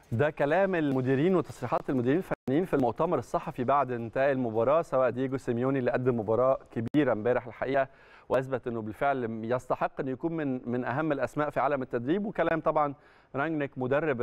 ده كلام المديرين وتصريحات المديرين الفنيين في المؤتمر الصحفي بعد انتهاء المباراه سواء دييجو سيميوني اللي قدم مباراه كبيره امبارح الحقيقه واثبت انه بالفعل يستحق انه يكون من من اهم الاسماء في عالم التدريب وكلام طبعا رانجنيك مدرب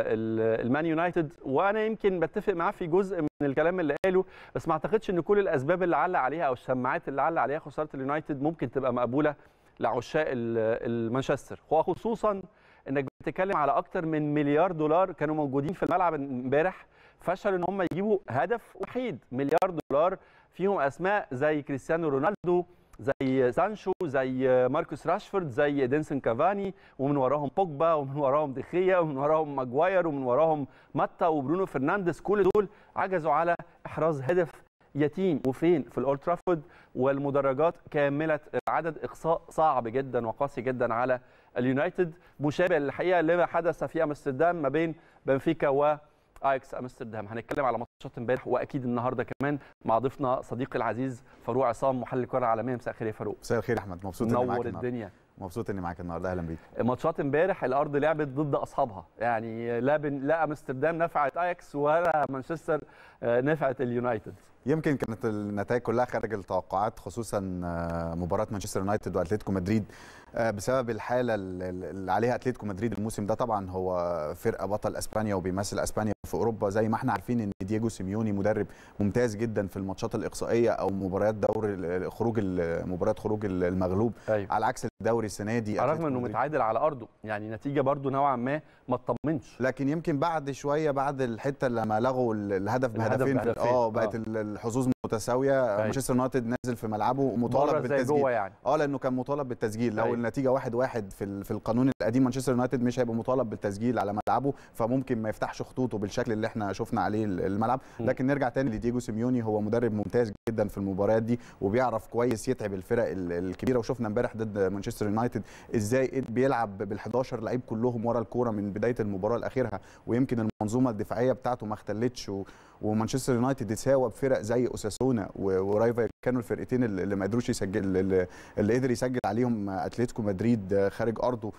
المان يونايتد وانا يمكن بتفق معاه في جزء من الكلام اللي قاله بس ما اعتقدش ان كل الاسباب اللي علق عليها او الشماعات اللي علق عليها خساره اليونايتد ممكن تبقى مقبوله لعشاق المانشستر هو خصوصا انك بتتكلم على اكتر من مليار دولار كانوا موجودين في الملعب امبارح فشلوا ان هم يجيبوا هدف وحيد مليار دولار فيهم اسماء زي كريستيانو رونالدو زي سانشو زي ماركوس راشفورد زي دينسون كافاني ومن وراهم بوجبا ومن وراهم دخيا ومن وراهم ماجواير ومن وراهم ماتا وبرونو فرنانديز كل دول عجزوا على احراز هدف يتيم وفين في الاولد ترافورد والمدرجات كامله عدد اقصاء صعب جدا وقاسي جدا على اليونايتد مشابه الحقيقه لما حدث في امستردام ما بين بنفيكا و اياكس امستردام هنتكلم على ماتشات امبارح واكيد النهارده كمان مع ضيفنا صديقي العزيز فاروق عصام محلل الكره العالميه مساء الخير يا فاروق مساء الخير يا احمد مبسوط اني معاك نور الدنيا مبسوط اني معاك النهارده اهلا بيك ماتشات امبارح الارض لعبت ضد اصحابها يعني لا بن... لا امستردام نفعت اياكس ولا مانشستر نفعت اليونايتد يمكن كانت النتائج كلها خارج التوقعات خصوصا مباراه مانشستر يونايتد واتلتيكو مدريد بسبب الحاله اللي عليها اتلتيكو مدريد الموسم ده طبعا هو فرقه بطل اسبانيا وبيمثل اسبانيا في اوروبا زي ما احنا عارفين ان دييجو سيميوني مدرب ممتاز جدا في الماتشات الاقصائيه او مباريات دور خروج مباريات خروج المغلوب أيوة. على عكس الدوري السنه دي رغم انه متعادل على ارضه يعني نتيجه برده نوعا ما ما تطمنش لكن يمكن بعد شويه بعد الحته لما لغوا الهدف بهدفين اه بقت الحظوظ متساويه مانشستر يونايتد نازل في ملعبه مطالب بالتسجيل يعني. اه لانه كان مطالب بالتسجيل لو أيوة. النتيجه واحد واحد في في القانون القديم مانشستر يونايتد مش هيبقى مطالب بالتسجيل على ملعبه فممكن ما يفتحش خطوطه بالشكل اللي احنا شفنا عليه الملعب لكن نرجع تاني لدييجو سيميوني هو مدرب ممتاز جدا في المباريات دي وبيعرف كويس يتعب الفرق الكبيره وشفنا امبارح ضد مانشستر يونايتد ازاي بيلعب بال11 لعيب كلهم ورا الكوره من بدايه المباراه لاخرها ويمكن المنظومه الدفاعيه بتاعته ما اختلتش و... ومانشستر يونايتد يتساوى بفرق زي اوساسونا ورايفا كانوا الفرقتين اللي ما قدروش يسجل اللي قدر يسجل عليهم اتلتيكو مدريد خارج ارضه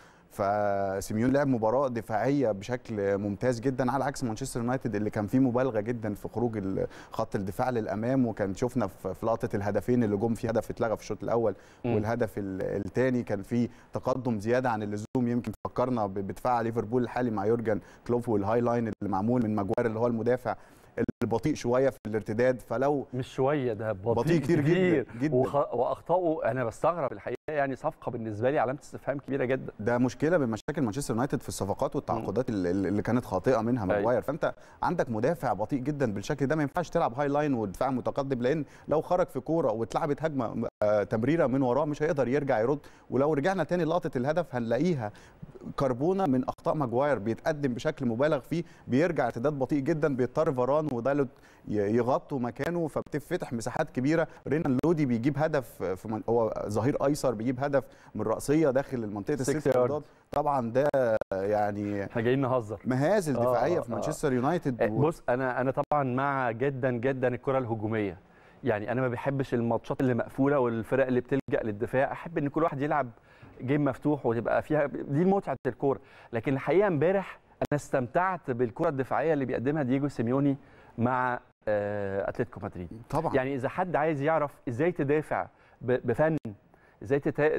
فسيميون لعب مباراه دفاعيه بشكل ممتاز جدا على عكس مانشستر يونايتد اللي كان فيه مبالغه جدا في خروج خط الدفاع للامام وكان شفنا في لقطه الهدفين اللي جم في هدف اتلغى في الشوط الاول م. والهدف الثاني كان فيه تقدم زياده عن اللزوم يمكن فكرنا بدفاع ليفربول الحالي مع يورجن كلوب والهاي لاين اللي معمول من ماجوار اللي هو المدافع البطيء شويه في الارتداد فلو مش شويه ده بطيء, بطيء كتير, كتير جدا, جدا. وخ... واخطائه انا بستغرب الحقيقه يعني صفقه بالنسبه لي علامه استفهام كبيره جدا ده مشكله من مشاكل مانشستر يونايتد في الصفقات والتعاقدات اللي كانت خاطئه منها ماجواير فانت عندك مدافع بطيء جدا بالشكل ده ما ينفعش تلعب هاي لاين ودفاع متقدم لان لو خرج في كوره واتلعبت هجمه تمريره من وراه مش هيقدر يرجع يرد ولو رجعنا تاني لقطه الهدف هنلاقيها كربونه من اخطاء ماجواير بيتقدم بشكل مبالغ فيه بيرجع ارتداد بطيء جدا بيضطر فاران ودالوت يغطوا مكانه فبتفتح مساحات كبيره رينان لودي بيجيب هدف في من هو ظهير ايسر بيجيب هدف من راسيه داخل منطقه الست ياردات طبعا ده يعني احنا جايين نهزر مهازل دفاعيه آه في مانشستر يونايتد و... بص انا انا طبعا مع جدا جدا الكره الهجوميه يعني انا ما بحبش الماتشات اللي مقفوله والفرق اللي بتلجا للدفاع احب ان كل واحد يلعب جيم مفتوح وتبقى فيها دي متعه الكوره لكن الحقيقه امبارح انا استمتعت بالكره الدفاعيه اللي بيقدمها دييجو سيميوني مع اتلتيكو مدريد طبعا يعني اذا حد عايز يعرف ازاي تدافع بفن ازاي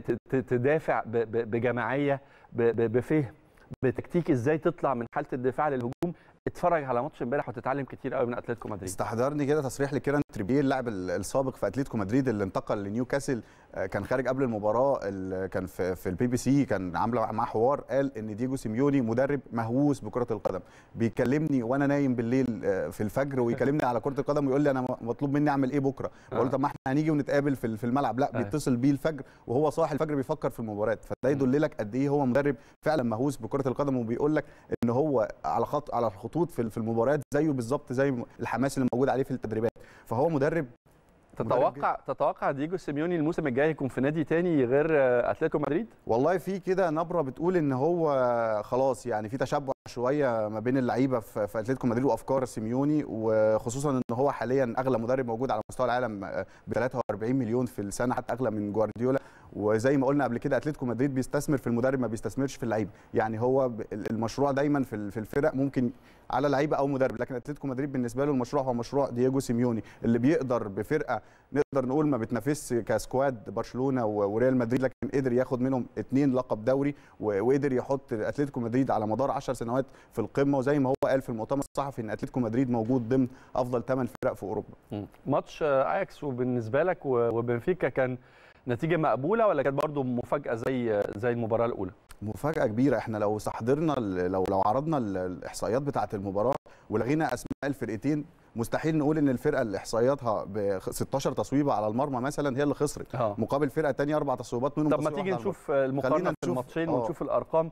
تدافع بجماعيه بفهم بتكتيك ازاي تطلع من حاله الدفاع للهجوم اتفرج على ماتش امبارح وتتعلم كتير قوي من اتلتيكو مدريد استحضرني كده تصريح لكيران تريبيه اللاعب السابق في اتلتيكو مدريد اللي انتقل لنيوكاسل كان خارج قبل المباراه كان في, في البي بي سي كان عامله معاه حوار قال ان دييجو سيميوني مدرب مهووس بكره القدم بيكلمني وانا نايم بالليل في الفجر ويكلمني على كره القدم ويقول لي انا مطلوب مني اعمل ايه بكره بقول طب ما احنا هنيجي ونتقابل في في الملعب لا بيتصل بيه الفجر وهو صاحي الفجر بيفكر في المباريات فده يدل لك قد ايه هو مدرب فعلا مهووس بكره القدم وبيقول لك ان هو على خط على الخطوط في في المباريات زيه بالظبط زي الحماس اللي موجود عليه في التدريبات فهو مدرب تتوقع تتوقع دييجو سيميوني الموسم الجاي يكون في نادي تاني غير اتلتيكو مدريد؟ والله في كده نبره بتقول ان هو خلاص يعني في تشبع شويه ما بين اللعيبه في اتلتيكو مدريد وافكار سيميوني وخصوصا ان هو حاليا اغلى مدرب موجود على مستوى العالم ب 43 مليون في السنه حتى اغلى من جوارديولا وزي ما قلنا قبل كده اتلتيكو مدريد بيستثمر في المدرب ما بيستثمرش في اللعيبه يعني هو ب- المشروع دايما في ال- في الفرق ممكن على لعيبه او مدرب لكن اتلتيكو مدريد بالنسبه له المشروع هو مشروع دييجو سيميوني اللي بيقدر بفرقه نقدر نقول ما بتنافسش كسكواد برشلونه و- وريال مدريد لكن قدر ياخد منهم اثنين لقب دوري و- وقدر يحط اتلتيكو مدريد على مدار 10 سنوات في القمه وزي ما هو قال في المؤتمر الصحفي ان اتلتيكو مدريد موجود ضمن افضل 8 فرق في اوروبا مم. ماتش آه، اياكس وبالنسبه لك و- وبنفيكا كان نتيجه مقبوله ولا كانت برضو مفاجاه زي زي المباراه الاولى مفاجاه كبيره احنا لو استحضرنا ال- لو لو عرضنا ال- الاحصائيات بتاعه المباراه ولغينا اسماء الفرقتين مستحيل نقول ان الفرقه اللي احصائياتها ب 16 تصويبه على المرمى مثلا هي اللي خسرت اه مقابل فرقه ثانيه اربع تصويبات منهم طب ما تصويبة تيجي واحدة على نشوف المقارنه خلينا في نشوف- الماتشين آه. ونشوف الارقام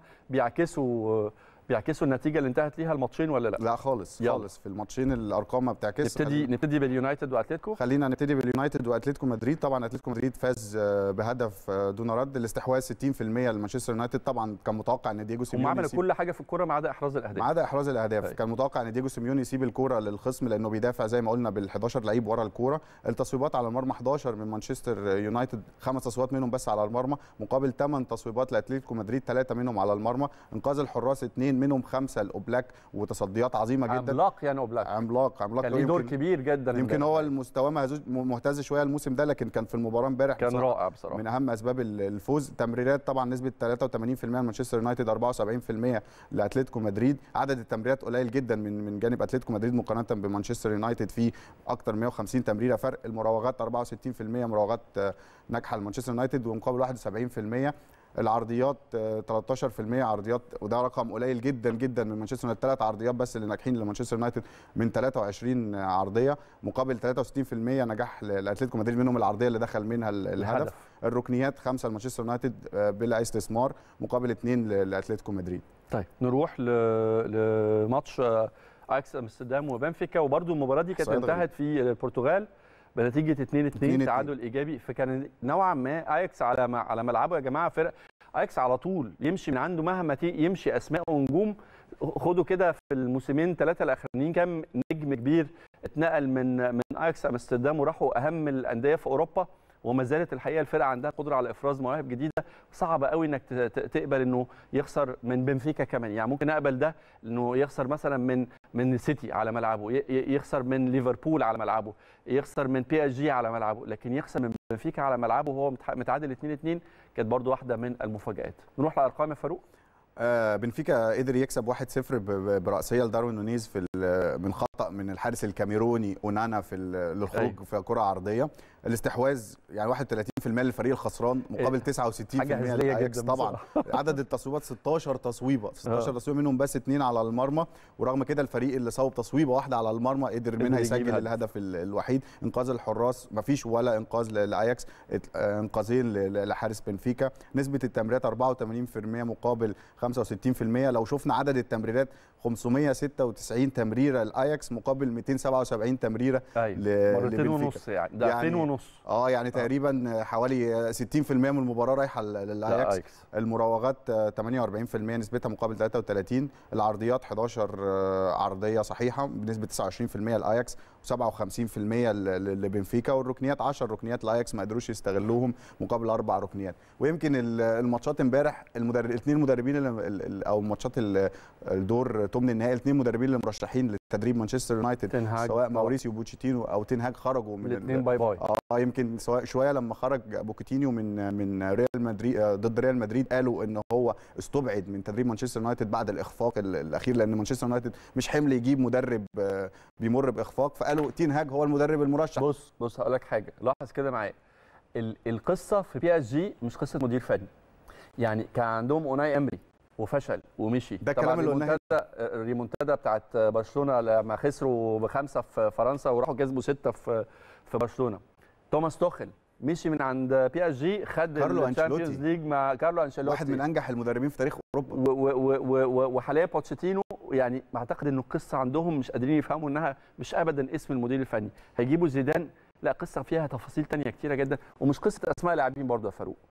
بيعكسوا بيعكسوا النتيجه اللي انتهت ليها الماتشين ولا لا لا خالص يلا. خالص في الماتشين الارقام ما بتعكسش نبتدي نبتدي باليونايتد واتلتيكو خلينا نبتدي باليونايتد واتلتيكو مدريد طبعا اتلتيكو مدريد فاز آه، بهدف آه، دون رد الاستحواذ 60% لمانشستر يونايتد طبعا كان متوقع ان دييجو هم سيميوني عملوا يسيب- كل حاجه في الكوره ما عدا احراز ما الاهداف عدا احراز الاهداف طيب. كان متوقع ان دييجو سيميوني يسيب الكوره للخصم لانه بيدافع زي ما قلنا بال11 لعيب ورا الكوره التصويبات على المرمى 11 من مانشستر يونايتد خمس تصويبات منهم بس على المرمى مقابل 8 تصويبات لاتلتيكو مدريد ثلاثه منهم على المرمى انقاذ الحراس اثنين منهم خمسه لاوبلاك وتصديات عظيمه جدا عملاق يعني اوبلاك عملاق عملاق كان ليه دور يمكن- كبير جدا يمكن امبارح. هو المستوى مهزوز- مهتز شويه الموسم ده لكن كان في المباراه امبارح كان بصراحة رائع بصراحه من اهم اسباب ال- الفوز تمريرات طبعا نسبه 83% لمانشستر يونايتد 74% لاتلتيكو مدريد عدد التمريرات قليل جدا من من جانب اتلتيكو مدريد مقارنه بمانشستر يونايتد في اكتر من 150 تمريره فرق المراوغات 64% مراوغات آه، ناجحه لمانشستر يونايتد ومقابل 71% العرضيات آه، 13% عرضيات وده رقم قليل جدا جدا من مانشستر يونايتد ثلاث عرضيات بس اللي ناجحين لمانشستر يونايتد من 23 عرضيه مقابل 63% نجاح لاتلتيكو مدريد منهم العرضيه اللي دخل منها ال- الهدف الركنيات خمسه لمانشستر يونايتد آه، بلا استثمار مقابل اثنين ل- لاتلتيكو مدريد طيب نروح ل... لماتش آه، اياكس امستردام وبنفيكا وبرده المباراه دي كانت صعيد غريب. انتهت في البرتغال بنتيجه 2 2 2-2. تعادل ايجابي فكان نوعا ما اياكس على ما على ملعبه يا جماعه فرق اياكس على طول يمشي من عنده مهما تي- يمشي اسماء ونجوم خدوا كده في الموسمين ثلاثه الاخرانيين كام نجم كبير اتنقل من من اياكس امستردام وراحوا اهم الانديه في اوروبا وما زالت الحقيقه الفرقه عندها قدره على افراز مواهب جديده صعب قوي انك ت- ت- تقبل انه يخسر من بنفيكا كمان يعني ممكن اقبل ده انه يخسر مثلا من من سيتي على ملعبه ي- ي- يخسر من ليفربول على ملعبه يخسر من بي اس جي على ملعبه لكن يخسر من بنفيكا على ملعبه وهو متح- متعادل 2 2 كانت برضو واحده من المفاجات نروح لارقام يا فاروق آه، بنفيكا قدر يكسب 1-0 ب- ب- برأسية لداروين نونيز في ال- من خطأ من الحارس الكاميروني اونانا في ال- للخروج أيوة. في كرة عرضية الاستحواذ يعني 31% للفريق الخسران مقابل 69% حاجه هزليه للأياكس جدا طبعا بصراحة. عدد التصويبات 16 تصويبه 16 آه. تصويبه منهم بس اثنين على المرمى ورغم كده الفريق اللي صوب تصويبه واحده على المرمى قدر قدر منها يجيب يسجل هدف. الهدف ال- الوحيد انقاذ الحراس مفيش ولا انقاذ ل- لاياكس ات- آه، انقاذين ل- ل- لحارس بنفيكا نسبه التمريرات 84% مقابل 65% لو شفنا عدد التمريرات 596 تمريره لاياكس مقابل 277 تمريره ايوه ل- مرتين لبنفيكا. ونص يعني ده يعني 2 ونص اه يعني تقريبا حوالي 60% من المباراه رايحه لل- للاياكس اياكس المراوغات آه، 48% نسبتها مقابل 33 العرضيات 11 آه، عرضيه صحيحه بنسبه 29% الاياكس و57% ل- لبنفيكا والركنيات 10 ركنيات الاياكس ما قدروش يستغلوهم مقابل اربع ركنيات ويمكن ال- الماتشات امبارح المدرب الاثنين مدربين اللي ال- ال- او ماتشات ال- الدور ثمن النهائي الاثنين مدربين اللي مرشحين لتدريب مانشستر يونايتد تنهاج سواء ماوريسيو بوتشيتينو او تنهاج خرجوا من ال- الاثنين باي باي اه يمكن سواء شويه لما خرج بوكيتينيو من من ريال مدريد آه، ضد ريال مدريد قالوا ان هو استبعد من تدريب مانشستر يونايتد بعد الاخفاق ال- الاخير لان مانشستر يونايتد مش حمل يجيب مدرب آه، بيمر باخفاق فقالوا تين هاج هو المدرب المرشح بص بص هقول لك حاجه لاحظ كده معايا ال- القصه في بي اس جي مش قصه مدير فني يعني كان عندهم اوناي امري وفشل ومشي ده طبعاً الكلام اللي قلناه. الريمونتادا الريمونتادا بتاعت برشلونه لما خسروا بخمسه في فرنسا وراحوا كسبوا سته في في برشلونه توماس توخل مشي من عند بي اس جي خد كارلو الشامبيونز أنشيلوتي. ليج مع كارلو انشيلوتي واحد من انجح المدربين في تاريخ اوروبا و- و- و- و- وحاليا بوتشيتينو يعني بعتقد انه القصه عندهم مش قادرين يفهموا انها مش ابدا اسم المدير الفني هيجيبوا زيدان لا قصه فيها تفاصيل تانية كتيره جدا ومش قصه اسماء لاعبين برضه يا فاروق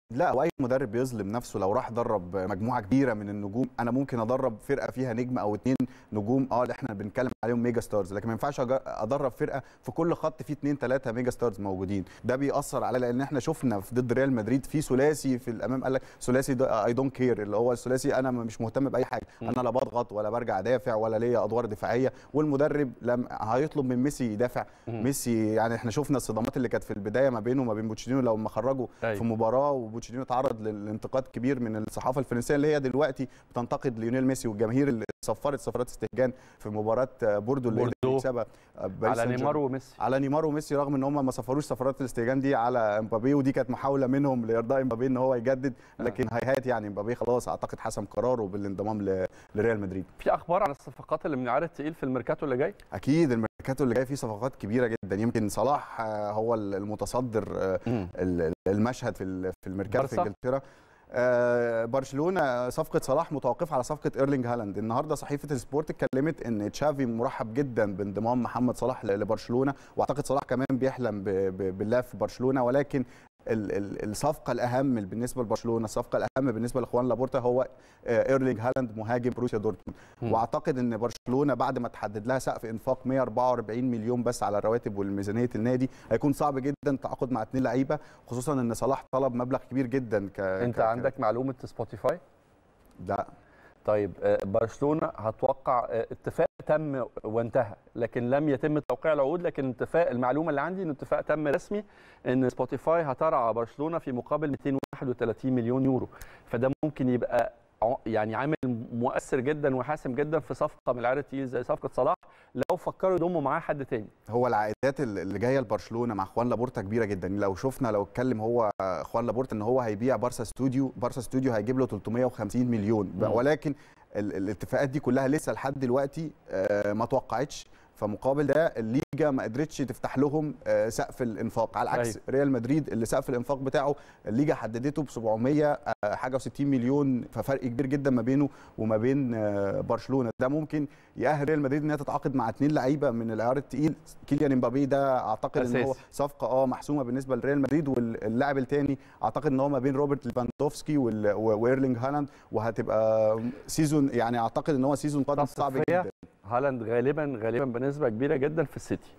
لا واي مدرب بيظلم نفسه لو راح درب مجموعه كبيره من النجوم انا ممكن ادرب فرقه فيها نجم او اتنين نجوم اه اللي احنا بنتكلم عليهم ميجا ستارز لكن ما ينفعش أج- ادرب فرقه في كل خط فيه اتنين تلاته ميجا ستارز موجودين ده بيأثر على لان احنا شفنا في ضد ريال مدريد في ثلاثي في الامام قال لك ثلاثي اي دونت كير اللي هو الثلاثي انا مش مهتم باي حاجه مم. انا لا بضغط ولا برجع دافع ولا ليا ادوار دفاعيه والمدرب لم هيطلب من ميسي يدافع مم. ميسي يعني احنا شفنا الصدمات اللي كانت في البدايه ما بينه وما بين بوتشينينو لو ما خرجوا أيوة. في مباراه وبوتشينينو تعرض للانتقاد كبير من الصحافه الفرنسيه اللي هي دلوقتي بتنتقد ليونيل ميسي والجماهير اللي صفرت صفرات استهجان في مباراه بوردو اللي قدر بوردو. يكسبها باريس على سان نيمار جيرمان. وميسي على نيمار وميسي رغم ان هم ما صفروش صفرات الاستهجان دي على امبابي ودي كانت محاوله منهم لارضاء امبابي ان هو يجدد لكن هيهات يعني امبابي خلاص اعتقد حسم قراره بالانضمام ل- لريال مدريد في اخبار عن الصفقات اللي من العيار التقيل في الميركاتو اللي جاي اكيد الميركاتو اللي جاي فيه صفقات كبيره جدا يمكن صلاح آه، هو المتصدر آه، ال- المشهد في ال- في الميركاتو في بارسا؟ انجلترا آه، برشلونه صفقه صلاح متوقفه على صفقه ايرلينج هالاند النهارده صحيفه السبورت اتكلمت ان تشافي مرحب جدا بانضمام محمد صلاح ل- لبرشلونه واعتقد صلاح كمان بيحلم ب- ب- باللعب في برشلونه ولكن ال- ال- الصفقه الاهم بالنسبه لبرشلونه الصفقه الاهم بالنسبه لاخوان لابورتا هو آه، ايرلينج هالاند مهاجم بروسيا دورتموند مم. واعتقد ان برشلونه بعد ما تحدد لها سقف انفاق 144 مليون بس على الرواتب والميزانيه النادي هيكون صعب جدا التعاقد مع اثنين لعيبه خصوصا ان صلاح طلب مبلغ كبير جدا ك انت ك- عندك معلومه سبوتيفاي لا طيب آه، برشلونه هتوقع آه، اتفاق تم وانتهى لكن لم يتم توقيع العقود لكن اتفاق المعلومه اللي عندي ان اتفاق تم رسمي ان سبوتيفاي هترعى برشلونه في مقابل 231 مليون يورو فده ممكن يبقى ع- يعني عامل مؤثر جدا وحاسم جدا في صفقه من العيار التقيل زي صفقه صلاح لو فكروا يضموا معاه حد تاني هو العائدات ال- اللي جايه لبرشلونه مع خوان لابورتا كبيره جدا لو شفنا لو اتكلم هو خوان لابورتا ان هو هيبيع بارسا ستوديو بارسا ستوديو هيجيب له 350 مليون مم. ولكن ال- الاتفاقات دي كلها لسه لحد دلوقتي آه، ما توقعتش فمقابل ده الليجا ما قدرتش تفتح لهم آه، سقف الانفاق على العكس أيوة. ريال مدريد اللي سقف الانفاق بتاعه الليجا حددته ب 700 آه، حاجه و60 مليون ففرق كبير جدا ما بينه وما بين آه، برشلونه ده ممكن يأهل ريال مدريد انها تتعاقد مع اثنين لعيبه من العيار التقيل كيليان امبابي ده اعتقد ان هو أساسي. صفقه اه محسومه بالنسبه لريال مدريد واللاعب الثاني اعتقد ان هو ما بين روبرت ليفاندوفسكي وال- و- وايرلينج هالاند وهتبقى سيزون يعني اعتقد ان هو سيزون قادم صعب تصفية. جدا هالاند غالبا غالبا بنسبه كبيره جدا في السيتي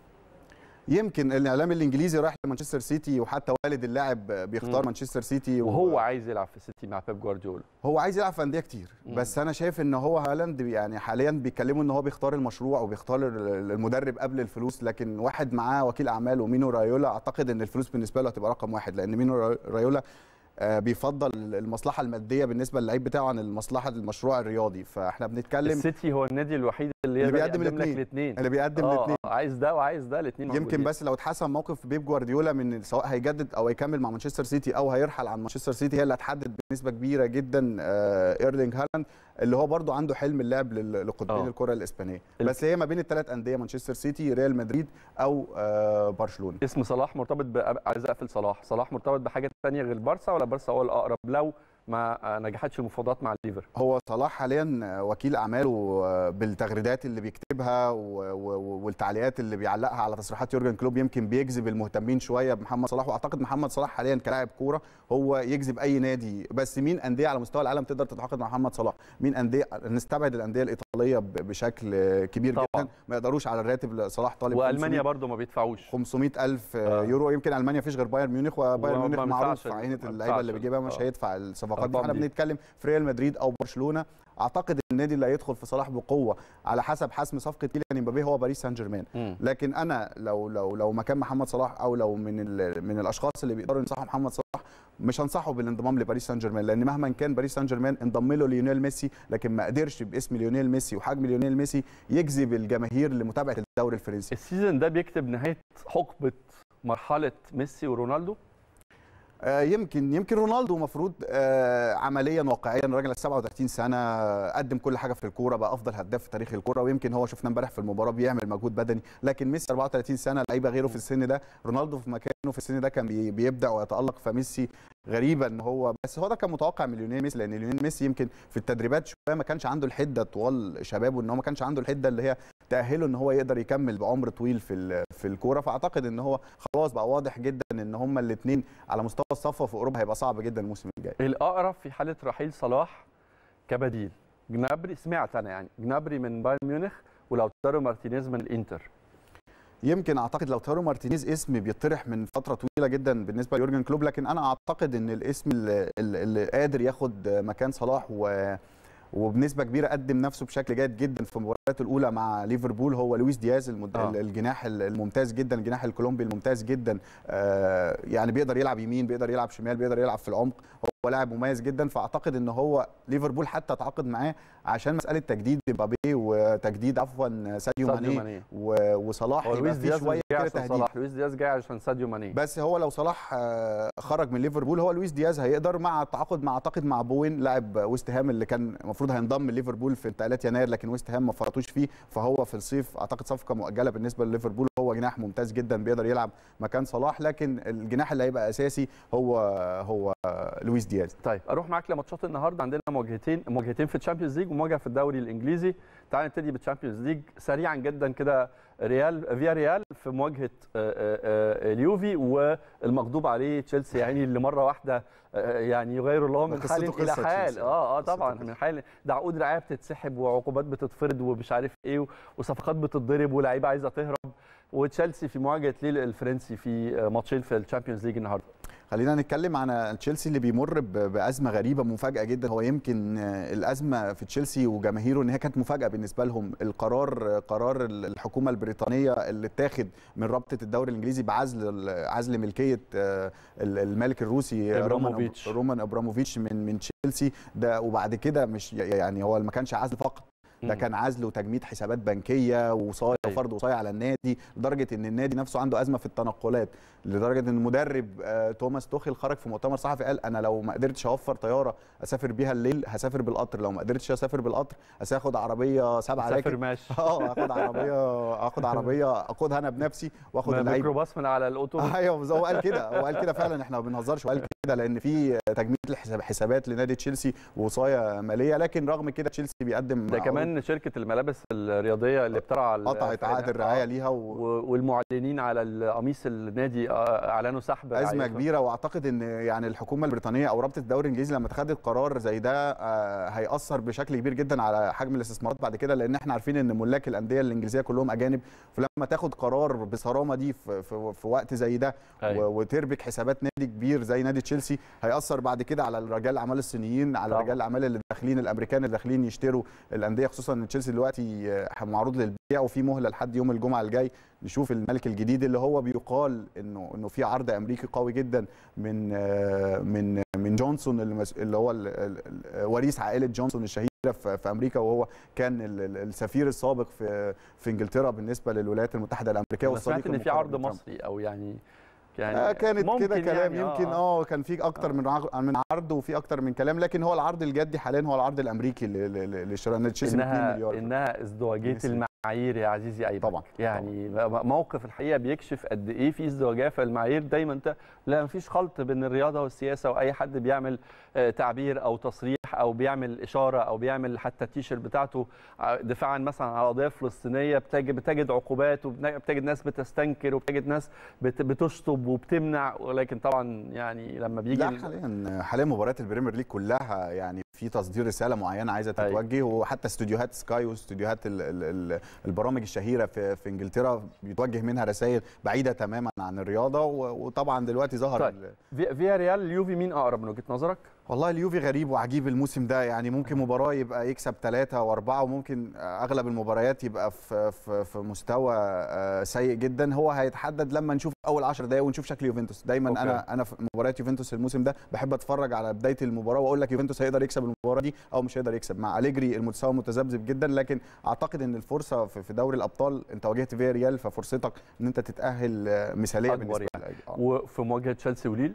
يمكن الاعلام الانجليزي رايح لمانشستر سيتي وحتى والد اللاعب بيختار مم. مانشستر سيتي وهو عايز يلعب في السيتي مع بيب جوارديولا هو عايز يلعب في انديه كتير مم. بس انا شايف ان هو هالاند يعني حاليا بيتكلموا ان هو بيختار المشروع وبيختار ال- المدرب قبل الفلوس لكن واحد معاه وكيل اعمال ومينو رايولا اعتقد ان الفلوس بالنسبه له هتبقى رقم واحد لان مينو را- رايولا آه، بيفضل المصلحه الماديه بالنسبه للعيب بتاعه عن المصلحه المشروع الرياضي فاحنا بنتكلم السيتي هو النادي الوحيد اللي, اللي يقدر بيقدم يقدم لك الاتنين. الاثنين اللي بيقدم الاثنين عايز ده وعايز ده الاثنين يمكن بس لو اتحسن موقف بيب جوارديولا من سواء هيجدد او هيكمل مع مانشستر سيتي او هيرحل عن مانشستر سيتي هي اللي هتحدد بنسبه كبيره جدا آه، ايرلينج هالاند اللي هو برضو عنده حلم اللعب لل- لقطبين آه. الكره الاسبانيه ال- بس هي ما بين الثلاث انديه مانشستر سيتي ريال مدريد او آه، برشلونه اسم صلاح مرتبط ب... عايز اقفل صلاح صلاح مرتبط بحاجه ثانيه غير بارسا ولا بارسا هو الاقرب لو ما نجحتش المفاوضات مع الليفر هو صلاح حاليا وكيل اعماله بالتغريدات اللي بيكتبها و- و- والتعليقات اللي بيعلقها على تصريحات يورجن كلوب يمكن بيجذب المهتمين شويه بمحمد صلاح واعتقد محمد صلاح حاليا كلاعب كوره هو يجذب اي نادي بس مين انديه على مستوى العالم تقدر تتعاقد مع محمد صلاح مين انديه نستبعد الانديه الايطاليه ب- بشكل كبير طبعاً. جدا ما يقدروش على الراتب اللي صلاح طالب والمانيا 500 برضو ما بيدفعوش 500 ألف آه. يورو يمكن ألمانيا فيش غير بايرن ميونخ وبايرن وما ميونخ معروف بيدفعش في ال- عينة ما اللعيبة اللي بيدفعش بيجيبها مش آه. هيدفع الصفقات الأرقام فاحنا دي. بنتكلم في ريال مدريد أو برشلونة أعتقد النادي اللي هيدخل في صلاح بقوة على حسب حسم صفقة كيليان امبابي هو باريس سان جيرمان مم. لكن أنا لو لو لو مكان محمد صلاح أو لو من ال- من الأشخاص اللي بيقدروا ينصحوا محمد صلاح مش هنصحه بالانضمام لباريس سان جيرمان لان مهما كان باريس سان جيرمان انضم له ليونيل ميسي لكن ما قدرش باسم ليونيل ميسي وحجم ليونيل ميسي يجذب الجماهير لمتابعه الدوري الفرنسي السيزون ده بيكتب نهايه حقبه مرحله ميسي ورونالدو آه، يمكن يمكن رونالدو المفروض عمليا واقعيا راجل 37 سنه قدم كل حاجه في الكوره بقى افضل هداف في تاريخ الكوره ويمكن هو شفناه امبارح في المباراه بيعمل مجهود بدني لكن ميسي 34 سنه لعيبه غيره في السن ده رونالدو في مكانه في السن ده كان بي- بيبدع ويتالق فميسي غريبه ان هو بس هو ده كان متوقع من ليونيل ميسي لان ليونيل ميسي يمكن في التدريبات شويه ما كانش عنده الحده طوال شبابه ان هو ما كانش عنده الحده اللي هي تاهله ان هو يقدر يكمل بعمر طويل في في الكوره فاعتقد ان هو خلاص بقى واضح جدا ان هما الاثنين على مستوى الصفوه في اوروبا هيبقى صعب جدا الموسم الجاي الاقرب في حاله رحيل صلاح كبديل جنابري سمعت انا يعني جنابري من بايرن ميونخ ولوتارو مارتينيز من الانتر يمكن اعتقد لو تارو مارتينيز اسم بيطرح من فتره طويله جدا بالنسبه ليورجن كلوب لكن انا اعتقد ان الاسم اللي, اللي قادر ياخد مكان صلاح و وبنسبه كبيره قدم نفسه بشكل جيد جدا في المباريات الاولى مع ليفربول هو لويس دياز المد... آه. الجناح الممتاز جدا الجناح الكولومبي الممتاز جدا آه يعني بيقدر يلعب يمين بيقدر يلعب شمال بيقدر يلعب في العمق هو لاعب مميز جدا فاعتقد ان هو ليفربول حتى تعاقد معاه عشان مساله تجديد مبابي وتجديد عفوا ساديو ماني, ماني. وصلاح يبقى في شويه كده تهديد صلاح لويس دياز جاي عشان ساديو ماني بس هو لو صلاح خرج من ليفربول هو لويس دياز هيقدر مع التعاقد مع اعتقد مع بوين لاعب ويست هام اللي كان المفروض هينضم ليفربول في انتقالات يناير لكن ويست هام ما فرطوش فيه فهو في الصيف اعتقد صفقه مؤجله بالنسبه لليفربول هو جناح ممتاز جدا بيقدر يلعب مكان صلاح لكن الجناح اللي هيبقى اساسي هو هو لويس دياز طيب اروح معاك لماتشات النهارده عندنا مواجهتين مواجهتين في الشامبيونز ليج ومواجهه في الدوري الانجليزي تعال نبتدي بالشامبيونز ليج سريعا جدا كده ريال فيا ريال في مواجهه اليوفي والمغضوب عليه تشيلسي يعني اللي مره واحده يعني يغير الله من حال الى حال اه اه طبعا من حال ده عقود رعايه بتتسحب وعقوبات بتتفرض ومش عارف ايه وصفقات بتتضرب ولاعيبه عايزه تهرب وتشيلسي في مواجهه ليل الفرنسي في ماتشين في الشامبيونز ليج النهارده خلينا نتكلم عن تشيلسي اللي بيمر بازمه غريبه مفاجاه جدا هو يمكن الازمه في تشيلسي وجماهيره ان هي كانت مفاجاه بالنسبه لهم القرار قرار الحكومه البريطانيه اللي اتاخد من رابطه الدوري الانجليزي بعزل عزل ملكيه الملك الروسي رومان رومان ابراموفيتش من من تشيلسي ده وبعد كده مش يعني هو ما كانش عزل فقط ده كان عزل وتجميد حسابات بنكيه وصايا وفرض وصايا على النادي لدرجه ان النادي نفسه عنده ازمه في التنقلات لدرجه ان المدرب آه توماس توخيل خرج في مؤتمر صحفي قال انا لو ما قدرتش اوفر طياره اسافر بيها الليل هسافر بالقطر لو ما قدرتش اسافر بالقطر هاخد عربيه سبعه اسافر ماشي اه هاخد عربيه اخد عربيه اقودها انا بنفسي واخد اللعيب ميكروباص من على الاوتوبيس ايوه هو قال كده هو قال كده فعلا احنا ما بنهزرش وقال كده لان في تجميد حسابات لنادي تشيلسي وصايا ماليه لكن رغم كده تشيلسي بيقدم ده كمان شركه الملابس الرياضيه اللي بترعى قطعت عقد الرعايه ليها و... والمعلنين على قميص النادي اعلنوا سحب ازمه كبيره واعتقد ان يعني الحكومه البريطانيه او رابطه الدوري الانجليزي لما اتخذت قرار زي ده هياثر بشكل كبير جدا على حجم الاستثمارات بعد كده لان احنا عارفين ان ملاك الانديه الانجليزيه كلهم اجانب فلما تاخد قرار بصرامه دي في, في, في وقت زي ده أيوة. وتربك حسابات نادي كبير زي نادي تشيلسي هياثر بعد كده على رجال الاعمال الصينيين على رجال الاعمال اللي داخلين الامريكان اللي داخلين يشتروا الانديه خصوصا ان تشيلسي دلوقتي معروض للبيع وفي مهله لحد يوم الجمعه الجاي نشوف الملك الجديد اللي هو بيقال انه انه في عرض امريكي قوي جدا من من من جونسون اللي هو وريث عائله جونسون الشهيره في امريكا وهو كان السفير السابق في في انجلترا بالنسبه للولايات المتحده الامريكيه والصديق ان في عرض مصري او يعني يعني آه كانت كده كلام يعني يمكن اه كان في اكتر من من عرض وفي اكتر من كلام لكن هو العرض الجدي حاليا هو العرض الامريكي لشراء تشيلسي ب 2 مليار انها ازدواجيه المعايير يا عزيزي ايضا طبعا يعني طبعا. موقف الحقيقه بيكشف قد ايه في ازدواجيه في المعايير دايما انت لا مفيش خلط بين الرياضه والسياسه واي حد بيعمل تعبير او تصريح او بيعمل اشاره او بيعمل حتى التيشيرت بتاعته دفاعا مثلا على قضيه فلسطينيه بتجد بتجد عقوبات وبتجد ناس بتستنكر وبتجد ناس بتشطب وبتمنع ولكن طبعا يعني لما بيجي لا حاليا حاليا مباريات البريمير ليج كلها يعني في تصدير رساله معينه عايزه تتوجه وحتى استوديوهات سكاي واستوديوهات البرامج الشهيره في في انجلترا بيتوجه منها رسائل بعيده تماما عن الرياضه وطبعا دلوقتي ظهر طيب. فيا ريال اليوفي مين اقرب من وجهه نظرك؟ والله اليوفي غريب وعجيب الموسم ده يعني ممكن مباراه يبقى يكسب ثلاثة وأربعة ومباريات اغلب المباريات يبقى في في في مستوى سيء جدا هو هيتحدد لما نشوف اول 10 دقائق ونشوف شكل يوفنتوس دايما أوكي. انا انا في مباريات يوفنتوس الموسم ده بحب اتفرج على بدايه المباراه واقول لك يوفنتوس هيقدر يكسب المباراه دي او مش هيقدر يكسب مع اليجري المستوى متذبذب جدا لكن اعتقد ان الفرصه في دوري الابطال انت واجهت فيا ريال ففرصتك ان انت تتاهل مثاليه بالنسبه يعني. وفي مواجهه تشيلسي وليل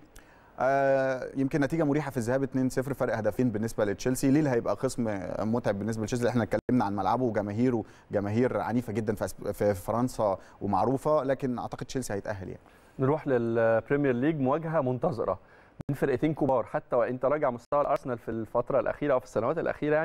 آه يمكن نتيجه مريحه في الذهاب 2-0 فرق هدفين بالنسبه لتشيلسي ليل هيبقى خسم متعب بالنسبه لتشيلسي احنا اتكلمنا عن ملعبه وجماهيره جماهير عنيفه جدا في فرنسا ومعروفه لكن اعتقد تشيلسي هيتاهل يعني نروح للبريمير ليج مواجهه منتظره من فرقتين كبار حتى وان تراجع مستوى الارسنال في الفتره الاخيره او في السنوات الاخيره يعني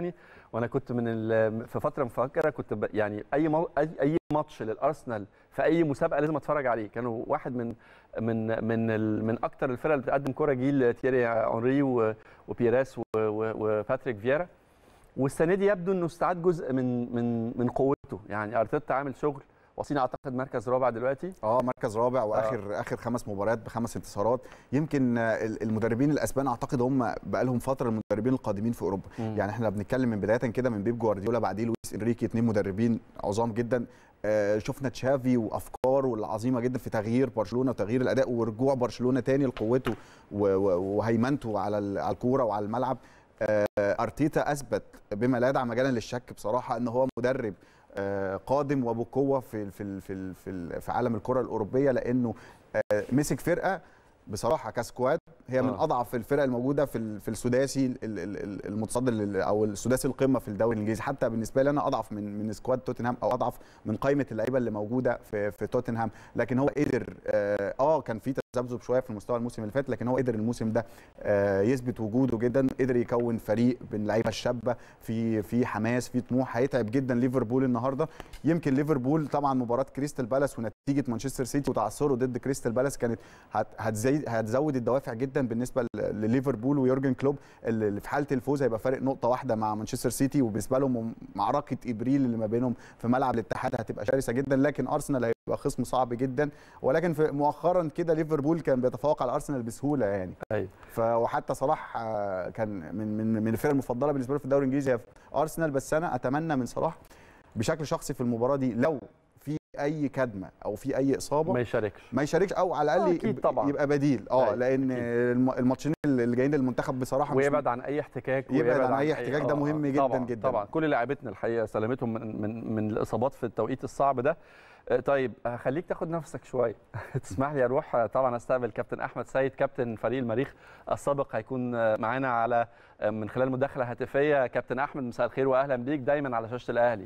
وانا كنت من ال- في فتره مفكره كنت ب- يعني اي مو اي اي ماتش للارسنال في اي مسابقه لازم اتفرج عليه كانوا واحد من من من ال- من اكتر الفرق اللي بتقدم كره جيل تيري اونري و- وبيراس و- و- وباتريك فييرا والسنه دي يبدو انه استعاد جزء من من من قوته يعني ارتيتا عامل شغل واصلين اعتقد مركز رابع دلوقتي اه مركز رابع واخر آه. اخر خمس مباريات بخمس انتصارات يمكن آه، ال- المدربين الاسبان اعتقد هم بقى لهم فتره المدربين القادمين في اوروبا مم. يعني احنا بنتكلم من بدايه كده من بيب جوارديولا بعديه لويس انريكي اثنين مدربين عظام جدا آه، شفنا تشافي وافكاره العظيمه جدا في تغيير برشلونه وتغيير الاداء ورجوع برشلونه تاني لقوته و- و- وهيمنته على ال- على الكوره وعلى الملعب آه، ارتيتا اثبت بما لا يدع مجالا للشك بصراحه ان هو مدرب آه، قادم وبقوه في في ال- في ال- في ال- في عالم الكره الاوروبيه لانه آه، مسك فرقه بصراحه كسكواد هي من آه. اضعف الفرق الموجوده في ال- في السداسي ال- ال- ال- المتصدر لل- او السداسي القمه في الدوري الانجليزي حتى بالنسبه لي انا اضعف من من سكواد توتنهام او اضعف من قائمه اللعيبه اللي موجوده في في توتنهام لكن هو قدر اه آه، كان في تذبذب شويه في المستوى الموسم اللي فات لكن هو قدر الموسم ده آه، يثبت وجوده جدا قدر يكون فريق بين اللعيبه الشابه في في حماس في طموح هيتعب جدا ليفربول النهارده يمكن ليفربول طبعا مباراه كريستال بالاس ونتيجه مانشستر سيتي وتعثره ضد كريستال بالاس كانت هت- هتزي- هتزود الدوافع جدا بالنسبه ل- لليفربول ويورجن كلوب اللي اللي في حاله الفوز هيبقى فارق نقطه واحده مع مانشستر سيتي وبالنسبه لهم معركه ابريل اللي ما بينهم في ملعب الاتحاد هتبقى شرسه جدا لكن ارسنال هيبقى خصم صعب جدا ولكن في مؤخرا كده ليفربول كان بيتفوق على ارسنال بسهوله يعني ايوه ف وحتى صلاح آه، كان من من من الفرق المفضله بالنسبه له في الدوري الانجليزي هي في ارسنال بس انا اتمنى من صلاح بشكل شخصي في المباراه دي لو في اي كدمه او في اي اصابه ما يشاركش ما يشاركش او على الاقل آه، أكيد يبقى- طبعاً. يبقى بديل اه أيوة، لان أكيد. الم- الماتشين اللي جايين للمنتخب بصراحه مش ويبعد عن اي احتكاك يبعد ويبعد عن أي احتكاك، ده آه، مهم آه، جداً طبعا جداً. طبعا كل لاعبتنا الحقيقه سلامتهم من من من الاصابات في التوقيت الصعب ده آه، طيب هخليك تاخد نفسك شويه تسمح لي اروح آه، طبعا استقبل كابتن احمد سيد كابتن فريق المريخ السابق هيكون آه، معانا على آه، من خلال مداخله هاتفيه كابتن احمد مساء الخير واهلا بيك دايما على شاشه الاهلي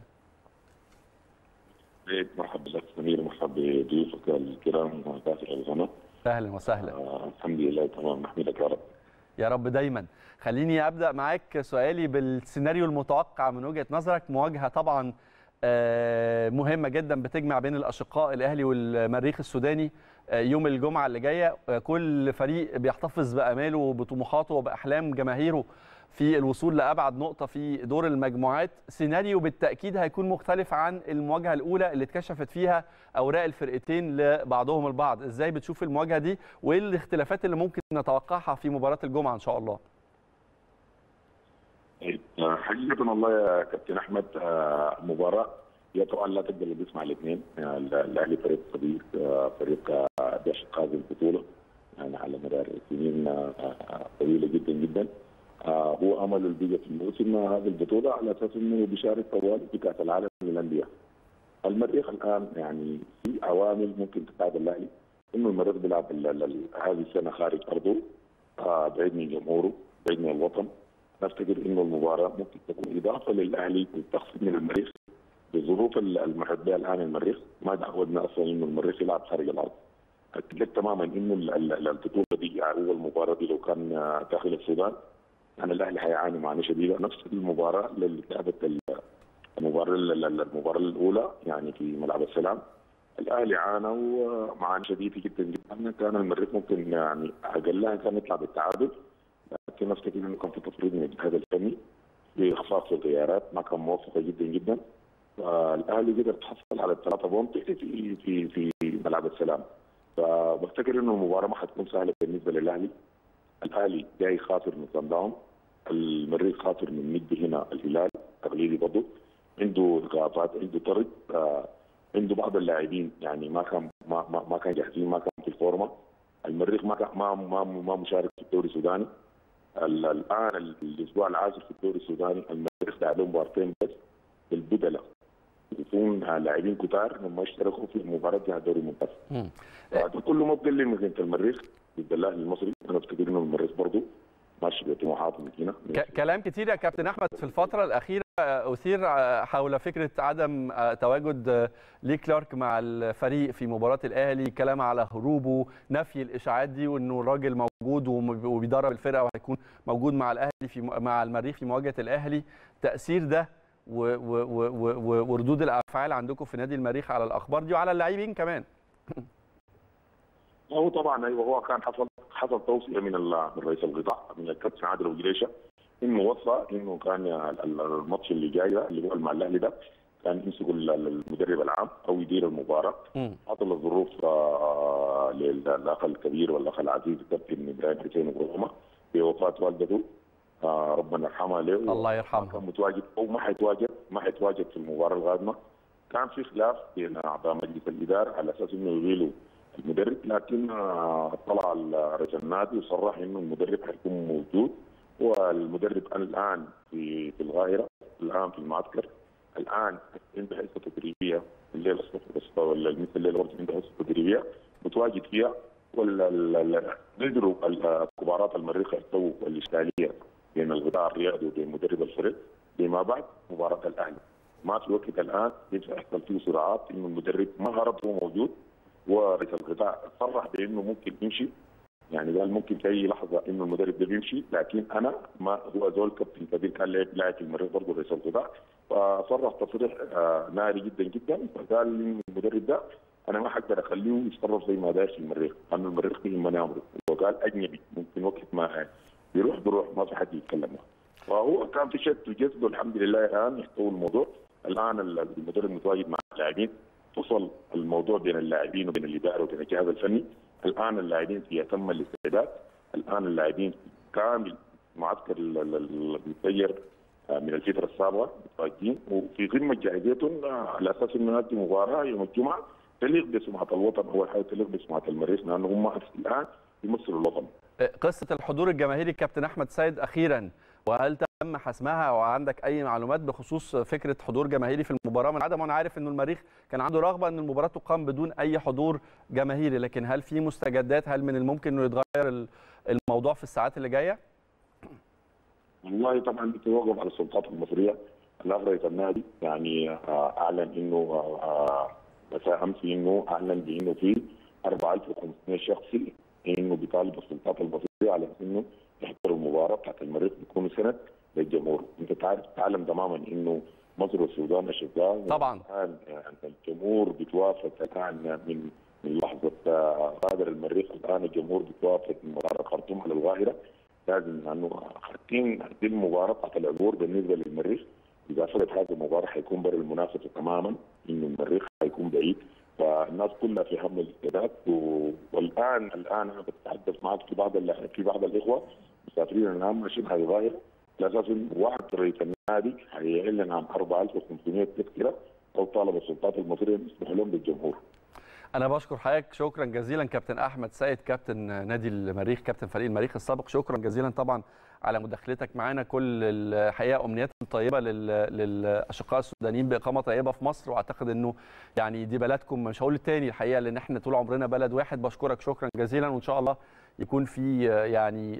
عليك مرحبا بك سمير مرحبا بضيوفك الكرام كافر الغنى اهلا وسهلا آه الحمد لله تمام نحمدك يا رب يا رب دايما خليني ابدا معاك سؤالي بالسيناريو المتوقع من وجهه نظرك مواجهه طبعا آه، مهمه جدا بتجمع بين الاشقاء الاهلي والمريخ السوداني آه، يوم الجمعه اللي جايه آه، كل فريق بيحتفظ باماله وبطموحاته وباحلام جماهيره في الوصول لابعد نقطه في دور المجموعات سيناريو بالتاكيد هيكون مختلف عن المواجهه الاولى اللي اتكشفت فيها اوراق الفرقتين لبعضهم البعض ازاي بتشوف المواجهه دي وايه الاختلافات اللي ممكن نتوقعها في مباراه الجمعه ان شاء الله طيب، آه، حقيقة والله يا كابتن أحمد آه، مباراة يطبعا لا تقدر تسمع الاثنين آه، الأهلي فريق صديق آه، فريق آه، بيعشق هذه البطولة يعني على مدار سنين آه، آه، طويلة جدا جدا آه، هو أمل البيجا في الموسم آه، هذه البطولة على أساس أنه بيشارك طوال في كأس العالم للأندية المريخ الآن يعني في عوامل ممكن تساعد الأهلي انه المريخ بيلعب ال- ال- ال- هذه السنه خارج ارضه آه بعيد من جمهوره بعيد من الوطن نفتكر انه المباراه ممكن تكون اضافه للاهلي للتخفيض من المريخ بظروف ال- المحيط بها الان المريخ ما تعودنا اصلا انه المريخ يلعب خارج الارض اكد لك تماما انه ال- ال- البطوله دي يعني هو المباراه دي لو كان آه، داخل السودان كان الاهلي حيعاني معاناه شديده نفس المباراه اللي لعبت ال- المباراه ال- ال- المباراه الاولى يعني في ملعب السلام الاهلي عانوا معاناه شديده جدا جدا كان المريخ ممكن يعني اقلها كان يطلع بالتعادل لكن افتكر انه كان في تفريط من الجهاز الفني باخفاق في الغيارات ما كان موفقه جدا جدا فالاهلي قدر يتحصل على الثلاثه بونت في في في ملعب السلام فبفتكر انه المباراه ما حتكون سهله بالنسبه للاهلي الاهلي جاي خاطر من صن داون المريخ خاطر من مد هنا الهلال تقليدي برضه عنده اضافات عنده طرد آه عنده بعض اللاعبين يعني ما كان ما ما, ما كان جاهزين ما كان في الفورمه المريخ ما كان ما ما, ما مشارك في الدوري السوداني ال- الان ال- الاسبوع العاشر في الدوري السوداني المريخ لعب له مباراتين بس بالبدله يكون لاعبين كتار لما اشتركوا في مباراه جهه الدوري الممتاز مم. ده كله ما بقلل من قيمه المريخ ضد الاهلي المصري انا افتكر انه المريخ برضه ماشي بطموحات مكينه ك- كلام كتير يا كابتن احمد في الفتره الاخيره اثير حول فكره عدم تواجد لي كلارك مع الفريق في مباراه الاهلي كلام على هروبه نفي الاشاعات دي وانه الراجل موجود وبيدرب الفرقه وهيكون موجود مع الاهلي في مع المريخ في مواجهه الاهلي تاثير ده وردود الافعال عندكم في نادي المريخ على الاخبار دي وعلى اللاعبين كمان هو طبعا ايوه هو كان حصل حصل توصيه من من رئيس القطاع من الكابتن عادل ابو جريشه انه وصى انه كان الماتش اللي جاي ده اللي هو مع الاهلي ده كان يمسكوا المدرب العام او يدير المباراه حصل الظروف للاخ الكبير والاخ العزيز الكابتن ابراهيم حسين غرومه بوفاه والدته ربنا يرحمها له الله يرحمها كان متواجد او ما حيتواجد ما حيتواجد في المباراه القادمه كان في خلاف بين اعضاء مجلس الاداره على اساس انه يغيلوا المدرب لكن طلع رئيس النادي وصرح انه المدرب حيكون موجود والمدرب الان في في القاهره الان في المعسكر الان عنده حصه تدريبيه الليل الصبح بس ولا مثل الليل برضه عنده حصه تدريبيه متواجد فيها ولا قدروا كبارات المريخ يسووا الاشكاليه بين القطاع الرياضي وبين مدرب الفريق لما بعد مباراه الاهلي ما في وقت الان يبدا يحصل فيه صراعات انه المدرب ما هرب هو موجود ورئيس القطاع صرح بانه ممكن يمشي يعني قال ممكن في اي لحظه انه المدرب ده بيمشي لكن انا ما هو زول كابتن كبير كان لاعب لاعب في المريخ برضه رئيس القطاع فصرح تصريح ناري جدا جدا فقال انه المدرب ده انا ما حقدر اخليه يتصرف زي ما داير في المريخ لانه المريخ فيه من امره وقال اجنبي ممكن وقت ما يروح بروح ما في حد يتكلم معه فهو كان في شد وجذب الحمد لله الان يحتوي الموضوع الان المدرب متواجد مع اللاعبين وصل الموضوع بين اللاعبين وبين الاداره وبين الجهاز الفني الان اللاعبين في اتم الاستعداد الان اللاعبين كامل معسكر المسير من الفتره السابقه متواجدين وفي قمه جاهزيتهم على اساس انه نادي مباراه يوم الجمعه تليق بسمعه الوطن اول حاجه تليق بسمعه المريخ لانه هم الان يمثلوا الوطن. قصه الحضور الجماهيري كابتن احمد سيد اخيرا وهل تم حسمها وعندك اي معلومات بخصوص فكره حضور جماهيري في المباراه من عدم وانا عارف انه المريخ كان عنده رغبه ان المباراه تقام بدون اي حضور جماهيري لكن هل في مستجدات هل من الممكن انه يتغير الموضوع في الساعات اللي جايه؟ والله طبعا بتوقف على السلطات المصريه رئيس النادي يعني اعلن انه مساء امس انه اعلن بانه في 4500 شخص انه بيطالب السلطات المصريه على انه يحضروا المباراه بتاعت المريخ بيكونوا سند للجمهور، انت تعرف تعلم تماما انه مصر والسودان اشقاء طبعا الان الجمهور بيتوافق الان من من لحظه غادر المريخ الان الجمهور بيتوافق من مطار الخرطوم على القاهره لازم لانه حاطين دي المباراه بتاعت العبور بالنسبه للمريخ اذا فقد هذه المباراه حيكون بر المنافسه تماما انه المريخ حيكون بعيد فالناس كلها في هم الاستعداد والان الان انا بتحدث معك في بعض في بعض الاخوه مسافرين الان ماشيين هذه ظاهره لاساس وعد رئيس النادي حيعلن عن 4500 تذكره او طالب السلطات المصريه يسمح لهم بالجمهور. انا بشكر حضرتك شكرا جزيلا كابتن احمد سيد كابتن نادي المريخ كابتن فريق المريخ السابق شكرا جزيلا طبعا على مداخلتك معنا كل الحقيقه امنيات طيبه للاشقاء السودانيين باقامه طيبه في مصر واعتقد انه يعني دي بلدكم مش هقول التاني الحقيقه لان احنا طول عمرنا بلد واحد بشكرك شكرا جزيلا وان شاء الله يكون في يعني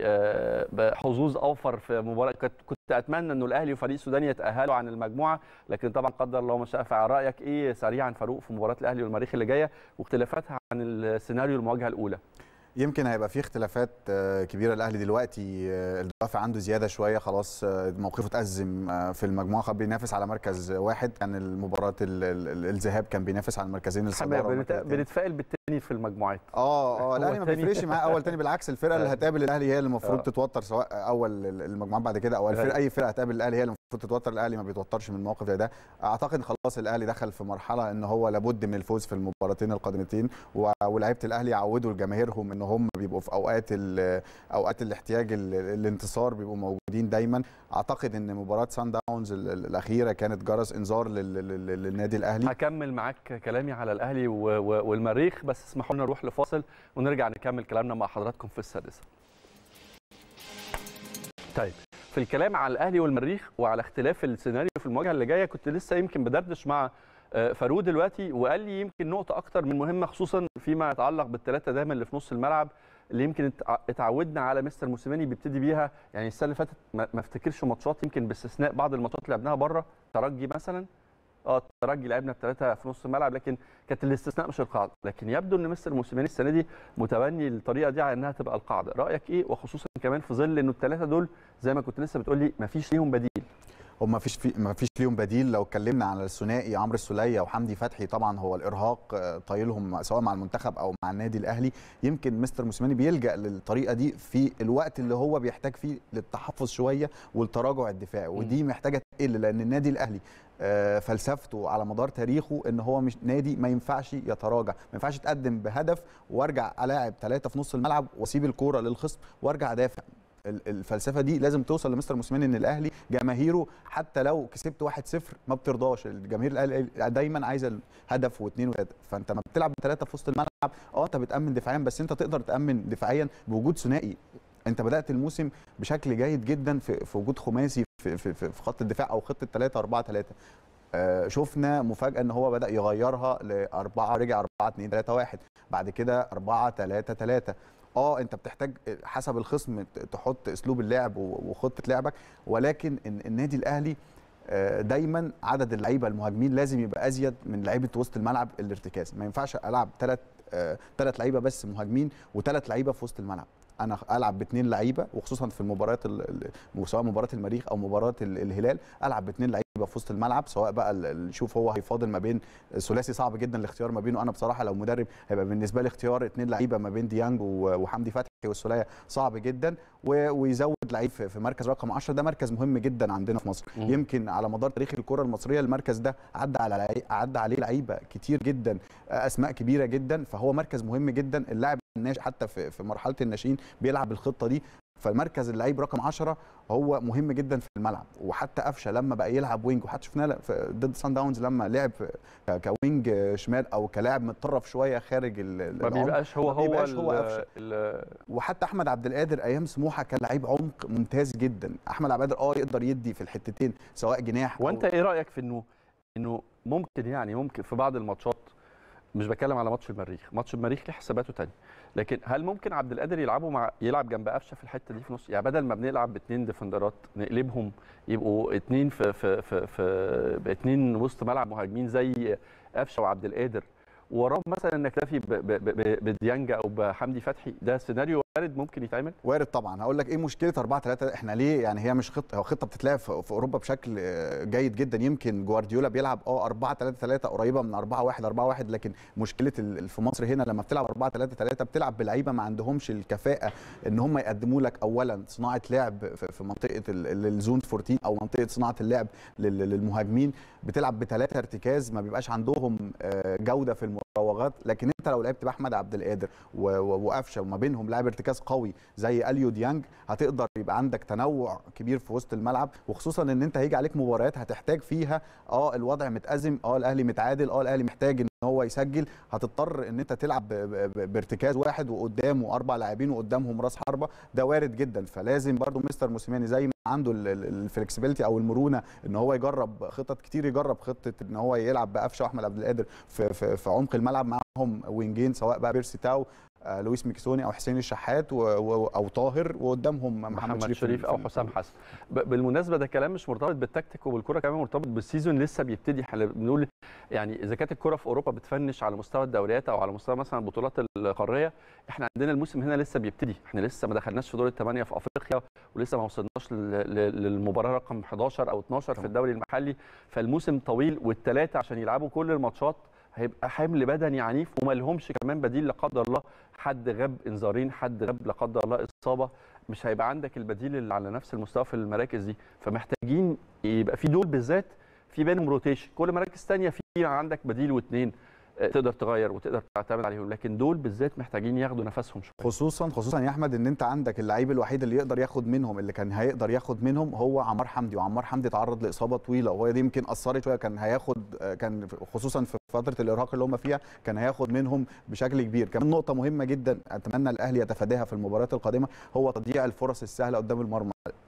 حظوظ اوفر في مباراه كنت اتمنى انه الاهلي وفريق السوداني يتاهلوا عن المجموعه لكن طبعا قدر الله ما شاء فعل رايك ايه سريعا فاروق في مباراه الاهلي والمريخ اللي جايه واختلافاتها عن السيناريو المواجهه الاولى يمكن هيبقى في اختلافات كبيره الاهلي دلوقتي الدفع عنده زياده شويه خلاص موقفه اتأزم في المجموعه خلاص بينافس على مركز واحد كان المباراه الذهاب كان بينافس على المركزين الصداره بنتفائل بالتاني في المجموعات اه اه الاهلي ما بيفرقش معاه اول تاني بالعكس الفرقه اللي هتقابل الاهلي هي اللي المفروض تتوتر سواء اول المجموعات بعد كده او الفرقه اي فرقه هتقابل الاهلي هي اللي المفروض تتوتر الاهلي ما بيتوترش من موقف زي ده اعتقد خلاص الاهلي دخل في مرحله ان هو لابد من الفوز في المباراتين القادمتين ولاعيبه الاهلي يعودوا لجماهيرهم ان هم بيبقوا في اوقات اوقات الاحتياج الانتصار بيبقوا موجودين دايما اعتقد ان مباراه سان داونز الاخيره كانت جرس انذار للنادي الاهلي هكمل معاك كلامي على الاهلي والمريخ بس اسمحوا لنا نروح لفاصل ونرجع نكمل كلامنا مع حضراتكم في السادسه طيب في الكلام على الاهلي والمريخ وعلى اختلاف السيناريو في المواجهه اللي جايه كنت لسه يمكن بدردش مع فاروق دلوقتي وقال لي يمكن نقطه اكتر من مهمه خصوصا فيما يتعلق بالثلاثه دايما اللي في نص الملعب اللي يمكن اتع- اتعودنا على مستر موسيماني بيبتدي بيها يعني السنه اللي فاتت ما ما افتكرش ماتشات يمكن باستثناء بعض الماتشات اللي لعبناها بره ترجي مثلا اه الترجي لعبنا بثلاثه في نص الملعب لكن كانت الاستثناء مش القاعده لكن يبدو ان مستر موسيماني السنه دي متبني الطريقه دي على انها تبقى القاعده رايك ايه وخصوصا كمان في ظل انه الثلاثه دول زي ما كنت لسه بتقول لي ما فيش ليهم بديل هم ما فيش في ما فيش ليهم بديل لو اتكلمنا على الثنائي عمرو السوليه وحمدي فتحي طبعا هو الارهاق آه، طايلهم سواء مع المنتخب او مع النادي الاهلي يمكن مستر موسيماني بيلجا للطريقه دي في الوقت اللي هو بيحتاج فيه للتحفظ شويه والتراجع الدفاعي ودي محتاجه تقل لان النادي الاهلي آه، فلسفته على مدار تاريخه ان هو مش نادي ما ينفعش يتراجع ما ينفعش تقدم بهدف وارجع الاعب ثلاثه في نص الملعب واسيب الكوره للخصم وارجع ادافع ال- الفلسفه دي لازم توصل لمستر موسيماني ان الاهلي جماهيره حتى لو كسبت 1-0 ما بترضاش الجماهير الاهلي دايما عايزه الهدف واثنين وثلاثه فانت ما بتلعب بثلاثه في وسط الملعب اه انت بتامن دفاعيا بس انت تقدر تامن دفاعيا بوجود ثنائي انت بدات الموسم بشكل جيد جدا في, في وجود خماسي في, في, في, في خط الدفاع او خطه 3 4 3 آه شفنا مفاجاه ان هو بدا يغيرها لاربعه رجع 4 2 3 1 بعد كده 4 3 3 اه انت بتحتاج حسب الخصم ت- تحط اسلوب اللعب و- وخطه لعبك ولكن إن- النادي الاهلي آه، دايما عدد اللعيبه المهاجمين لازم يبقى ازيد من لعيبه وسط الملعب الارتكاز ما ينفعش العب ثلاث ثلاث لعيبه بس مهاجمين وثلاث لعيبه في وسط الملعب انا العب باثنين لعيبه وخصوصا في المباريات ال- ال- سواء مباراه المريخ او مباراه ال- الهلال العب باثنين لعيبه في وسط الملعب سواء بقى ال- ال- شوف هو هيفاضل ما بين ثلاثي صعب جدا الاختيار ما بينه انا بصراحه لو مدرب هيبقى بالنسبه لي اختيار اثنين لعيبه ما بين ديانج و- وحمدي فتحي والسوليه صعب جدا و- ويزود لعيب في في مركز رقم 10 ده مركز مهم جدا عندنا في مصر مم. يمكن على مدار تاريخ الكره المصريه المركز ده عدى على لعي- عدى عليه لعيبه كتير جدا اسماء كبيره جدا فهو مركز مهم جدا اللاعب الناشئ حتى في في مرحله الناشئين بيلعب الخطه دي فالمركز اللعيب رقم 10 هو مهم جدا في الملعب وحتى قفشه لما بقى يلعب وينج وحتى شفناه في- ضد سان داونز لما لعب في- ك- كوينج شمال او كلاعب متطرف شويه خارج ال- ال- ما العمق. بيبقاش هو ما بيبقاش هو هو ال- قفشه ال- وحتى احمد عبد القادر ايام سموحه كان لعيب عمق ممتاز جدا احمد عبد القادر اه يقدر يدي في الحتتين سواء جناح أو- وانت ايه رايك في انه انه ممكن يعني ممكن في بعض الماتشات مش بتكلم على ماتش المريخ ماتش المريخ ليه حساباته تانية لكن هل ممكن عبد القادر يلعبوا مع يلعب جنب قفشه في الحته دي في نص يعني بدل ما بنلعب باثنين ديفندرات نقلبهم يبقوا اثنين في في في, في باثنين وسط ملعب مهاجمين زي قفشه وعبد القادر وراهم مثلا نكتفي ب- ب- ب- بديانج او بحمدي فتحي ده سيناريو وارد ممكن يتعمل وارد طبعا هقول لك ايه مشكله 4 3 احنا ليه يعني هي مش خطه هو خطه بتتلعب في في اوروبا بشكل آه، جيد جدا يمكن جوارديولا بيلعب اه 4 3 3 قريبه من 4 1 4 1 لكن مشكله ال- في مصر هنا لما بتلعب 4 3 3 بتلعب بلعيبه ما عندهمش الكفاءه ان هم يقدموا لك اولا صناعه لعب في في منطقه ال- ال- الزون 14 او منطقه صناعه اللعب لل- للمهاجمين بتلعب بثلاثه ارتكاز ما بيبقاش عندهم آه، جوده في المراوغات لكن انت لو لعبت باحمد عبد القادر و- و- وقفشه وما بينهم لاعب ارتكاز قوي زي اليو ديانج هتقدر يبقى عندك تنوع كبير في وسط الملعب وخصوصا ان انت هيجي عليك مباريات هتحتاج فيها اه الوضع متأزم اه الاهلي متعادل اه الاهلي محتاج ان هو يسجل هتضطر ان انت تلعب ب- ب- بارتكاز واحد وقدامه اربع لاعبين وقدامهم راس حربه ده وارد جدا فلازم برضو مستر موسيماني زي ما عنده الفلكسبيليتي او المرونه ان هو يجرب خطط كتير يجرب خطه ان هو يلعب بقفشه واحمد عبد القادر في, في, في عمق الملعب معاهم وينجين سواء بقى بيرسي تاو آه، لويس ميكسوني او حسين الشحات و... و... او طاهر وقدامهم محمد, محمد شريف, شريف في- او في- حسام حسن ب- بالمناسبه ده كلام مش مرتبط بالتكتيك وبالكره كمان مرتبط بالسيزون لسه بيبتدي احنا بنقول يعني اذا كانت الكره في اوروبا بتفنش على مستوى الدوريات او على مستوى مثلا البطولات القاريه احنا عندنا الموسم هنا لسه بيبتدي احنا لسه ما دخلناش في دور الثمانيه في افريقيا ولسه ما وصلناش لل- لل- للمباراه رقم 11 او 12 في طبعا. الدوري المحلي فالموسم طويل والثلاثه عشان يلعبوا كل الماتشات هيبقى حمل بدني عنيف وما لهمش كمان بديل لا قدر الله حد غاب انذارين حد غاب لا قدر الله اصابه مش هيبقى عندك البديل اللي على نفس المستوى في المراكز دي فمحتاجين يبقى في دول بالذات في بينهم روتيشن كل مراكز تانية في عندك بديل واثنين آه، تقدر تغير وتقدر تعتمد عليهم لكن دول بالذات محتاجين ياخدوا نفسهم شويه خصوصا خصوصا يا احمد ان انت عندك اللعيب الوحيد اللي يقدر ياخد منهم اللي كان هيقدر ياخد منهم هو عمار حمدي وعمار حمدي تعرض لاصابه طويله وهي دي يمكن اثرت شويه كان هياخد آه، كان خصوصا في فتره الارهاق اللي هم فيها كان هياخد منهم بشكل كبير كمان نقطه مهمه جدا اتمنى الاهلي يتفاداها في المباريات القادمه هو تضييع الفرص السهله قدام المرمى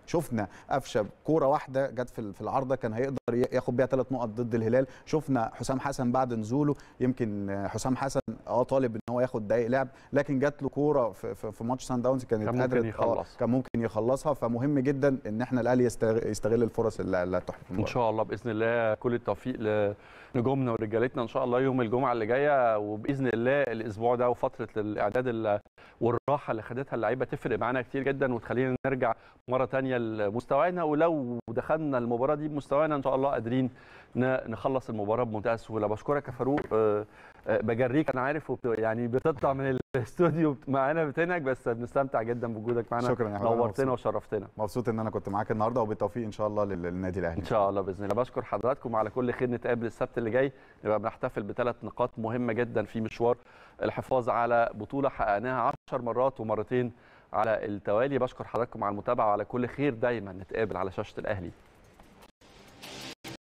شفنا قفشه كوره واحده جت في في العارضه كان هيقدر ياخد بيها ثلاث نقط ضد الهلال شفنا حسام حسن بعد نزوله يمكن حسام حسن اه طالب ان هو ياخد دقائق لعب لكن جات له كوره في, في, في ماتش سان داونز كانت كان ممكن يخلص. كان ممكن يخلصها فمهم جدا ان احنا الاهلي يستغل الفرص اللي هتحت ان شاء الله باذن الله كل التوفيق لنجومنا ورجالتنا ان شاء الله يوم الجمعه اللي جايه وباذن الله الاسبوع ده وفتره الاعداد والراحه اللي خدتها اللعيبه تفرق معانا كتير جدا وتخلينا نرجع مره ثانيه لمستوانا ولو دخلنا المباراه دي بمستوانا ان شاء الله قادرين نخلص المباراه بمنتهى السهوله بشكرك يا فاروق بجريك انا عارف يعني بتطلع من الاستوديو معانا بتنك بس بنستمتع جدا بوجودك معانا شكرا يا نورتنا وشرفتنا مبسوط ان انا كنت معاك النهارده وبالتوفيق ان شاء الله للنادي الاهلي ان شاء الله باذن الله بشكر حضراتكم على كل خير نتقابل السبت اللي جاي نبقى بنحتفل بثلاث نقاط مهمه جدا في مشوار الحفاظ على بطوله حققناها 10 مرات ومرتين على التوالي بشكر حضراتكم على المتابعه وعلى كل خير دايما نتقابل على شاشه الاهلي